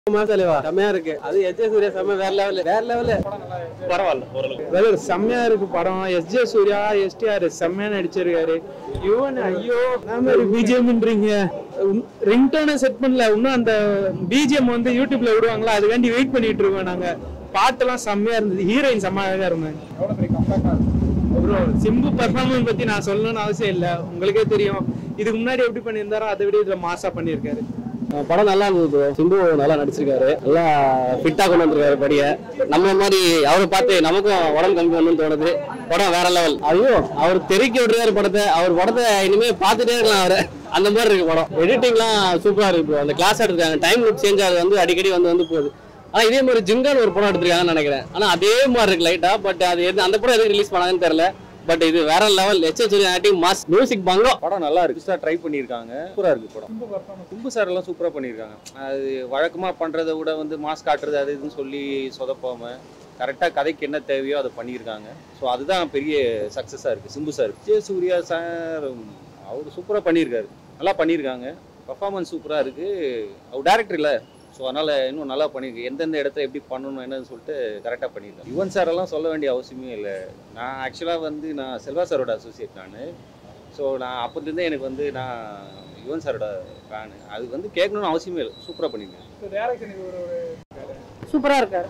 தலைவா செம்மையா இருக்கு அது எச் சூர்யா செம்ம வேற லெவல் வேற லெவல் பரவாயில்ல ஓரளவுக்கு வெதர் செம்மையா இருக்கு படம் எஸ் ஜே சூர்யா எஸ்டிஆர் செம்மையா நடிச்சிருக்காரு யுவன் ஐயோ மாதிரி பிஜிஎம்ன்றீங்க ரிங்டோனை செட் பண்ணல இன்னும் அந்த பிஜிஎம் வந்து யூடியூப்ல விடுவாங்களா அதுக்காண்டி வெயிட் பண்ணிட்டு இருக்கோம் நாங்க பாட்டெல்லாம் செம்மையா இருந்தது ஹீரோயின் செம்ம அழகா இருந்தாங்க ப்ரோ சிம்பு பர்ஃபார்மன்ஸ் பத்தி நான் சொல்லணும்னு அவசியம் இல்ல உங்களுக்கே தெரியும் இதுக்கு முன்னாடி எப்படி பண்ணியிருந்தாரோ அதை விட இதுல மாசா பண்ணியிருக்காரு படம் நல்லா இருந்தது bro. சிம்பு நல்லா நடிச்சிருக்காரு நல்லா ஃபிட்டா கொண்டு வந்திருக்காரு படிய நம்ம மாதிரி அவரை பார்த்து நமக்கும் உடம்பு கம்மி பண்ணணும்னு தோணுது படம் வேற லெவல் ஐயோ அவர் தெருக்கி விடுறாரு படத்தை அவர் படத்தை இனிமே பார்த்துட்டே இருக்கலாம் அவரை அந்த மாதிரி இருக்கு படம் எடிட்டிங்லாம் சூப்பரா இருக்கு bro. அந்த கிளாஸ் எடுத்திருக்காங்க டைம் லுக் சேஞ்ச் ஆகுது வந்து அடிக்கடி வந்து வந்து போகுது ஆனா இதே மாதிரி ஜிங்கான் ஒரு படம் எடுத்திருக்காங்கன்னு நினைக்கிறேன் ஆனா அதே மாதிரி இருக்கு லைட்டா பட் அது எது அந்த படம் எதுக்கு ரிலீஸ் பண்ணாங்கன்னு தெரியல பட் இது வேற லெவல் எச் எச் ஆக்டிங் மாஸ் மியூசிக் பங்கம் படம் நல்லா இருக்கு புதுசாக ட்ரை பண்ணியிருக்காங்க சூப்பராக இருக்கு படம் கும்பு சார் எல்லாம் சூப்பராக பண்ணியிருக்காங்க அது வழக்கமாக பண்ணுறதை விட வந்து மாஸ்க் காட்டுறது அது இதுன்னு சொல்லி சொதப்பாம கரெக்டாக கதைக்கு என்ன தேவையோ அதை பண்ணியிருக்காங்க ஸோ அதுதான் பெரிய சக்ஸஸாக இருக்குது Simbu sir J Suryah sir அவர் சூப்பராக பண்ணியிருக்காரு நல்லா பண்ணியிருக்காங்க பர்ஃபார்மன்ஸ் சூப்பராக இருக்குது அவர் டேரக்டர் இல்லை ஸோ அதனால் இன்னும் நல்லா பண்ணியிருக்கு எந்தெந்த இடத்த எப்படி பண்ணணும் என்னன்னு சொல்லிட்டு கரெக்டாக பண்ணியிருக்காங்க யுவன் சார் எல்லாம் சொல்ல வேண்டிய அவசியமே இல்லை நான் ஆக்சுவலாக வந்து நான் செல்வா சாரோட அசோசியேட் நான் ஸோ நான் அப்போதுலேருந்தே எனக்கு வந்து நான் யுவன் சாரோட ஃபேனு அது வந்து கேட்கணும்னு அவசியமே இல்லை சூப்பராக பண்ணியிருக்கேன் சூப்பரா இருக்காரு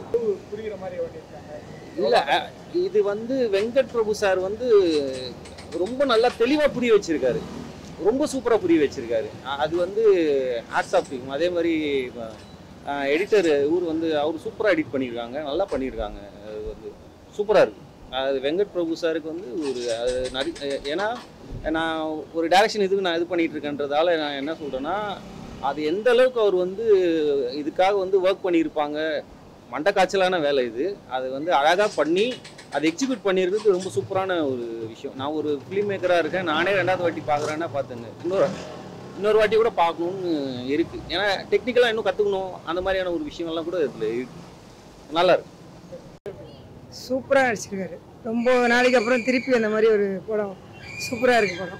இல்லை இது வந்து வெங்கட் பிரபு சார் வந்து ரொம்ப நல்லா தெளிவாக புரிய வச்சிருக்காரு ரொம்ப சூப்பராக புரிய வச்சிருக்காரு அ- அது வந்து ஹேட்ஸ் ஆஃப் அதே மாதிரி எடிட்டர் இவர் வந்து அவர் சூப்பராக எடிட் பண்ணியிருக்காங்க நல்லா பண்ணியிருக்காங்க அது வந்து சூப்பராக இருக்கு அது வெங்கட் பிரபு சாருக்கு வந்து ஒரு அது நடி ஏன்னா நான் ஒரு டைரக்ஷன் இதுக்கு நான் இது பண்ணிட்டு இருக்கேன்றதால நான் என்ன சொல்கிறேன்னா அது எந்த அளவுக்கு அவர் வந்து இதுக்காக வந்து ஒர்க் பண்ணியிருப்பாங்க மண்டை காய்ச்சலான வேலை இது அது வந்து அழகாக பண்ணி அதை எக்ஸிக்யூட் பண்ணியிருக்கிறது ரொம்ப சூப்பரான ஒரு விஷயம் நான் ஒரு ஃபிலிம் மேக்கராக இருக்கேன் நானே ரெண்டாவது வாட்டி பார்க்குறேன்னா பார்த்துங்க இன்னொரு இன்னொரு வாட்டி கூட பார்க்கணுன்னு இருக்குது ஏன்னா டெக்னிக்கலாக இன்னும் கற்றுக்கணும் அந்த மாதிரியான ஒரு விஷயங்கள்லாம் கூட இதில் இருக்கு நல்லா இருக்கு சூப்பரா நடிச்சிருக்காரு ரொம்ப நாளைக்கு அப்புறம் திருப்பி அந்த மாதிரி ஒரு படம் சூப்பரா இருக்கு படம்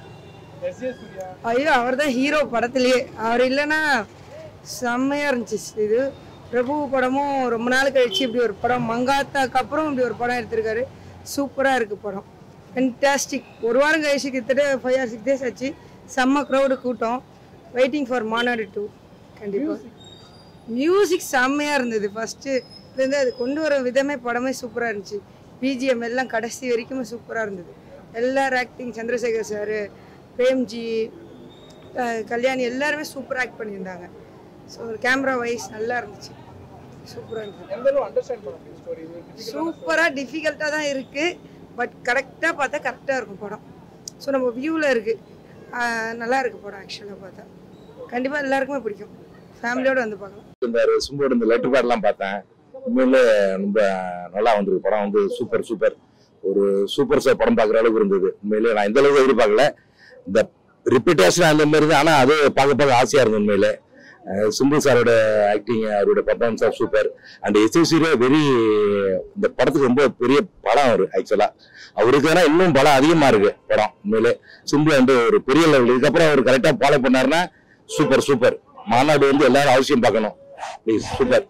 ஐயோ அவர் தான் ஹீரோ படத்துலயே அவர் இல்லைன்னா செம்மையா இருந்துச்சு இது பிரபு படமும் ரொம்ப நாள் கழிச்சு இப்படி ஒரு படம் மங்காத்தாக்கு அப்புறம் இப்படி ஒரு படம் எடுத்திருக்காரு சூப்பரா இருக்கு படம் ஃபென்டாஸ்டிக் ஒரு வாரம் கழிச்சு கிட்டத்தட்ட ஃபைவ் ஆர் சிக்ஸ் டேஸ் ஆச்சு செம்ம க்ரௌடு கூட்டம் வெயிட்டிங் ஃபார் மாநாடு டூ கண்டிப்பாக மியூசிக் செம்மையாக இருந்தது ஃபஸ்ட்டு இருந்து அது கொண்டு வர விதமே படமே சூப்பராக இருந்துச்சு பிஜிஎம் எல்லாம் கடைசி வரைக்குமே சூப்பராக இருந்தது எல்லார் ஆக்டிங் சந்திரசேகர் சார் பிரேம்ஜி அஹ் கல்யாணி எல்லாருமே சூப்பராக ஆக்ட் பண்ணியிருந்தாங்க ஸோ கேமரா வைஸ் நல்லா இருந்துச்சு சூப்பராக இருந்துச்சு சூப்பராக டிஃபிகல்ட்டாக தான் இருக்குது பட் கரெக்டாக பார்த்தா கரெக்டாக இருக்கும் படம் ஸோ நம்ம வியூவில் இருக்குது நல்லா இருக்கு படம் ஆக்சுவலாக பார்த்தா கண்டிப்பாக எல்லாருக்குமே பிடிக்கும் ஃபேமிலியோடு வந்து பார்க்கலாம் இருந்தாரு சும்போட இந்த லெட்டர் பேட்லாம் பார்த்தேன் உண்மையிலே ரொம்ப நல்லா வந்திருக்கு படம் வந்து சூப்பர் சூப்பர் ஒரு சூப்பர் ஸ்டார் படம் பார்க்குற அளவுக்கு இருந்தது உண்மையிலே நான் இந்த அளவுக்கு எதிர்பார்க்கல இந்த ரிப்பீட்டேஷன் அந்த மாதிரி தான் ஆனால் அது பார்க்க பார்க்க ஆசையாக இருந்தது உண்மையிலே அஹ் சிம்பு சாரோட ஆக்டிங் அவரோட பர்ஃபார்மன்ஸ் ஆஃப் சூப்பர் அண்ட் எஸ்எஸ்சியிலே வெரி இந்த படத்துக்கு ரொம்ப பெரிய படம் அவர் ஆக்சுவலாக அவருக்கு வேணா இன்னும் பலம் அதிகமாக இருக்கு படம் உண்மையிலே சிம்பு வந்து ஒரு பெரிய லெவல் இதுக்கப்புறம் அவர் கரெக்டாக ஃபாலோ பண்ணாருன்னா சூப்பர் சூப்பர் மாநாடு வந்து எல்லாரும் அவசியம் பார்க்கணும் ப்ளீஸ் சூப்பர்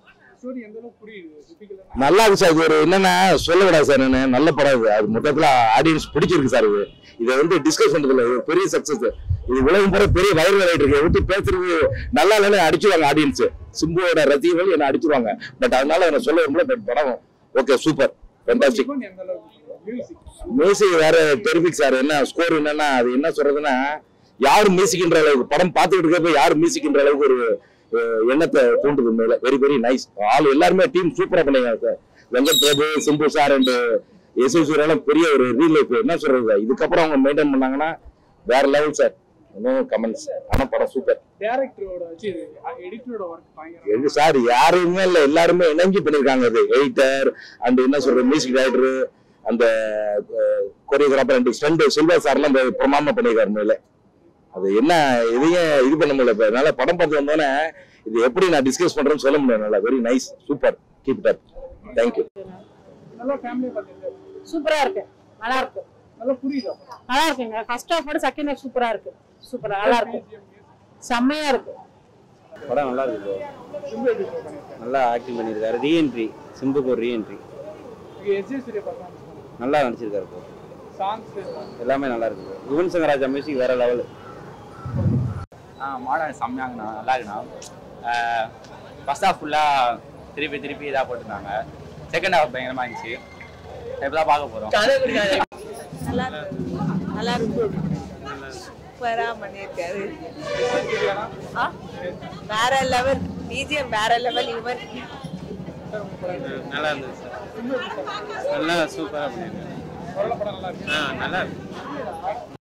நல்லா இருக்கு சார் இது ஒரு என்னன்னா சொல்ல விடாது சார் நான் நல்ல படம் இது அது மொத்தத்துல ஆடியன்ஸ் பிடிச்சிருக்கு சார் இது இதை வந்து டிஸ்கஸ் பண்றதுல இது பெரிய சக்சஸ் இது உலகம் பூரா பெரிய வைரல் ஆயிட்டு இருக்கு விட்டு பேசுறது நல்லா இல்லைன்னு அடிச்சுவாங்க ஆடியன்ஸ் சிம்புவோட ரசிகர்கள் என்ன அடிச்சிருவாங்க பட் அதனால என்ன சொல்ல விரும்பல பட் படம் ஓகே சூப்பர் ஃபென்டாஸ்டிக் மியூசிக் வேற டெரிபிக் சார் என்ன ஸ்கோர் என்னன்னா அது என்ன சொல்றதுன்னா யார் மியூசிக்ன்ற அளவுக்கு படம் பார்த்துக்கிட்டு இருக்கப்ப யார் மியூசிக்ன்ற அளவுக்கு ஒரு அஹ், எண்ணத்தை தூண்டுது மேல வெரி வெரி நைஸ் ஆள் எல்லாருமே டீம் சூப்பரா பண்ணிருக்காங்க sir Venkat Prabhu Simbu sir and எஸ்எஸ்வரெல்லாம் பெரிய ஒரு ரீல் லைஃப் என்ன சொல்றது இதுக்கப்புறம் அவங்க மெயின்டைன் பண்ணாங்கன்னா வேற லெவல் சார் இன்னும் கமெண்ட்ஸ் ஆனா படம் சூப்பர் எது சார் யாருமே இல்ல எல்லாருமே இணைஞ்சு பண்ணிருக்காங்க அது எடிட்டர் அண்ட் என்ன சொல்றது மியூசிக் டைரக்டர் அந்த கொரியோகிராஃபர் அண்ட் ஸ்டண்ட் சில்வர் சார்லாம் அந்த பிரமாமா பண்ணியிருக்காரு மேல அது என்ன எதையும் இது பண்ண முடியல இப்ப அதனால படம் பார்த்து வந்தோடனே இது எப்படி நான் டிஸ்கஸ் பண்றேன்னு சொல்ல முடியாது நல்லா very nice super keep it up thank you சூப்பரா இருக்கு நல்லா இருக்கு நல்லா இருக்குங்க ஃபர்ஸ்ட் ஹாஃப் விட செகண்ட் ஹாஃப் சூப்பரா இருக்கு சூப்பரா நல்லா இருக்கு செம்மையா இருக்கு படம் நல்லா இருக்கு ப்ரோ சிம்பு எப்படி ப்ரோ பண்ணியிருக்காரு நல்லா ஆக்டிங் பண்ணியிருக்காரு ரீஎன்ட்ரி சிம்புக்கு ஒரு reentry S J Suryah performance நல்லா நடிச்சிருக்காரு ப்ரோ சாங்ஸ் எல்லாமே நல்லா இருக்கு ப்ரோ யுவன் சங்கர் ராஜா மியூசிக் வேற லெவல் ஆ மாடல் செம்மையாங்கண்ணா நல்லா இருக்குண்ணா ஃபர்ஸ்ட் ஹாஃப் ஃபுல்லாக திருப்பி திருப்பி இதாக போட்டிருந்தாங்க செகண்ட் ஹாஃப் பயங்கரமாக இருந்துச்சு இப்போ தான் பார்க்க போகிறோம் நல்லா இருக்கு நல்லா இருக்கு சூப்பரா பண்ணியிருக்காரு ஆ வேற லெவல் பிஜிஎம் வேற லெவல் இவன் நல்லா இருந்தது சார் நல்லா சூப்பராக பண்ணியிருக்காரு படம் நல்லா இருக்கு ஆ நல்லா இருக்கு